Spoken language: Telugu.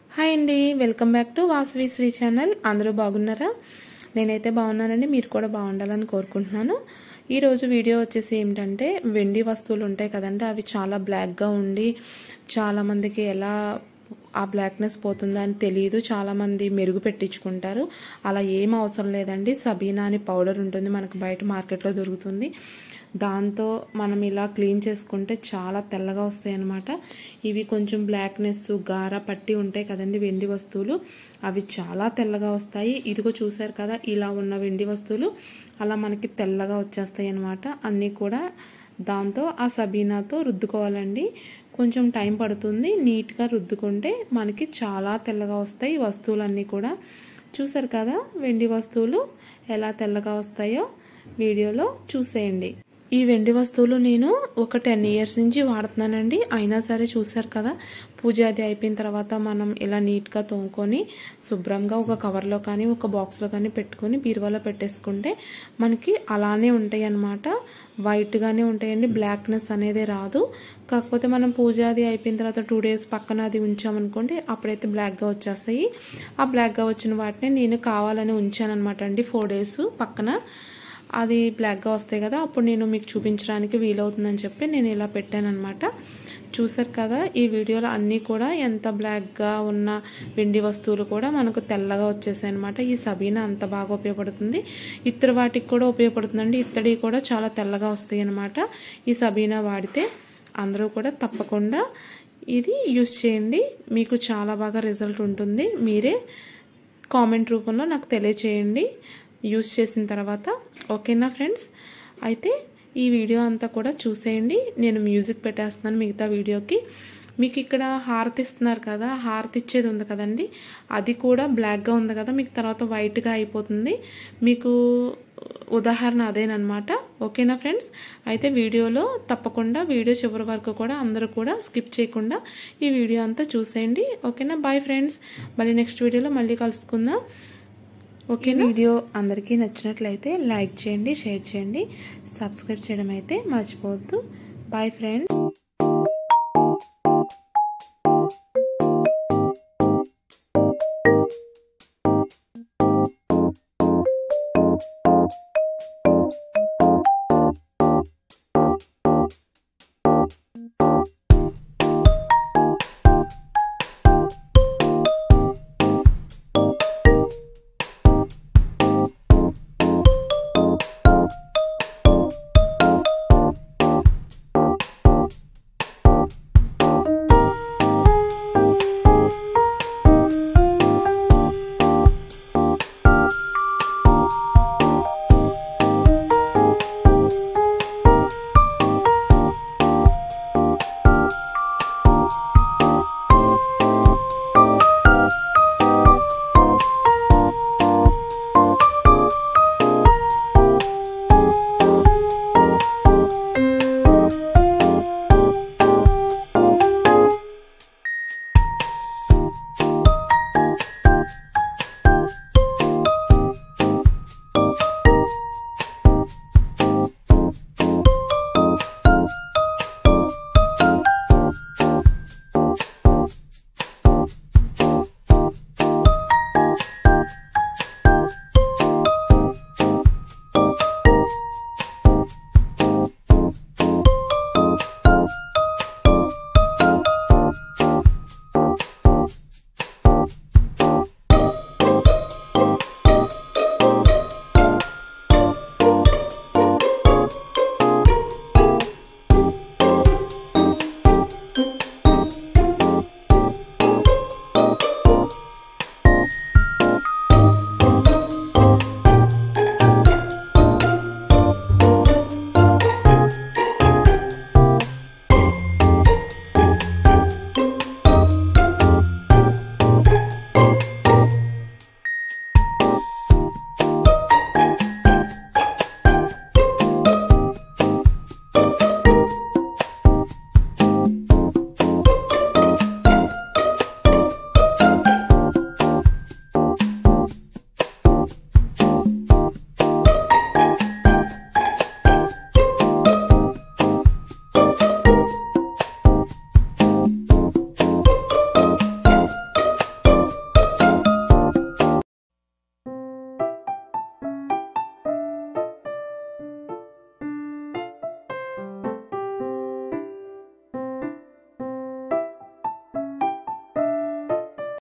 హాయ్ అండి welcome back to Vasavi Sri channel అందరూ బాగున్నారా నేనైతే బాగున్నానండి మీరు కూడా బాగుండాలని కోరుకుంటున్నాను ఈరోజు వీడియో వచ్చేసి ఏమిటంటే వెండి వస్తువులు ఉంటాయి కదండి అవి చాలా బ్లాక్గా ఉండి చాలామందికి ఎలా ఆ బ్లాక్నెస్ పోతుందా అని తెలియదు చాలామంది మెరుగు పెట్టించుకుంటారు అలా ఏం అవసరం లేదండి సబీనా అని పౌడర్ ఉంటుంది మనకు బయట మార్కెట్లో దొరుకుతుంది దాంతో మనం ఇలా క్లీన్ చేసుకుంటే చాలా తెల్లగా వస్తాయి అన్నమాట ఇవి కొంచెం బ్లాక్నెస్ గార పట్టి ఉంటాయి కదండి వెండి వస్తువులు అవి చాలా తెల్లగా వస్తాయి ఇదిగో చూసారు కదా ఇలా ఉన్న వెండి వస్తువులు అలా మనకి తెల్లగా వచ్చేస్తాయి అన్నమాట అన్నీ కూడా దాంతో ఆ సబీనాతో రుద్దుకోవాలండి కొంచెం టైం పడుతుంది నీట్గా రుద్దుకుంటే మనకి చాలా తెల్లగా వస్తాయి ఈ వస్తువులన్నీ కూడా చూసారు కదా వెండి వస్తువులు ఎలా తెల్లగా వస్తాయో వీడియోలో చూసేయండి ఈ వెండి వస్తువులు నేను ఒక టెన్ ఇయర్స్ నుంచి వాడుతున్నానండి అయినా సరే చూసారు కదా పూజ అది అయిపోయిన తర్వాత మనం ఇలా నీట్గా తోముకొని శుభ్రంగా ఒక కవర్లో కానీ ఒక బాక్స్లో కానీ పెట్టుకొని బీరువాలో పెట్టేసుకుంటే మనకి అలానే ఉంటాయి అన్నమాట వైట్గానే ఉంటాయండి బ్లాక్నెస్ అనేది రాదు కాకపోతే మనం పూజ అది అయిపోయిన తర్వాత టూ డేస్ పక్కన అది ఉంచామనుకోండి అప్పుడైతే బ్లాక్గా వచ్చేస్తాయి ఆ బ్లాక్గా వచ్చిన వాటిని నేను కావాలని ఉంచాను అనమాట అండి ఫోర్ డేస్ పక్కన అది బ్లాక్గా వస్తాయి కదా అప్పుడు నేను మీకు చూపించడానికి వీలవుతుందని చెప్పి నేను ఇలా పెట్టానమాట చూసారు కదా ఈ వీడియోలో అన్నీ కూడా ఎంత బ్లాక్గా ఉన్న వెండి వస్తువులు కూడా మనకు తెల్లగా వచ్చేసాయి అనమాట ఈ సబీనా అంత బాగా ఉపయోగపడుతుంది ఇతర వాటికి కూడా ఉపయోగపడుతుందండి ఇత్తడి కూడా చాలా తెల్లగా వస్తాయి అనమాట ఈ సబీనా వాడితే అందరూ కూడా తప్పకుండా ఇది యూస్ చేయండి మీకు చాలా బాగా రిజల్ట్ ఉంటుంది మీరే కామెంట్ రూపంలో నాకు తెలియచేయండి యూస్ చేసిన తర్వాత ఓకేనా ఫ్రెండ్స్ అయితే ఈ వీడియో అంతా కూడా చూసేయండి నేను మ్యూజిక్ పెట్టేస్తున్నాను మిగతా వీడియోకి మీకు ఇక్కడ హారతి ఇస్తున్నారు కదా హారతి ఇచ్చేది ఉంది కదండి అది కూడా బ్లాక్గా ఉంది కదా మీకు తర్వాత వైట్గా అయిపోతుంది మీకు ఉదాహరణ అదేనమాట ఓకేనా ఫ్రెండ్స్ అయితే వీడియోలో తప్పకుండా వీడియో చివరి వరకు కూడా అందరూ కూడా స్కిప్ చేయకుండా ఈ వీడియో అంతా చూసేయండి ఓకేనా బాయ్ ఫ్రెండ్స్ మళ్ళీ నెక్స్ట్ వీడియోలో మళ్ళీ కలుసుకుందాం ఓకే వీడియో అందరికీ నచ్చినట్లయితే లైక్ చేయండి షేర్ చేయండి సబ్స్క్రైబ్ చేయడం అయితే మర్చిపోవద్దు బాయ్ ఫ్రెండ్స్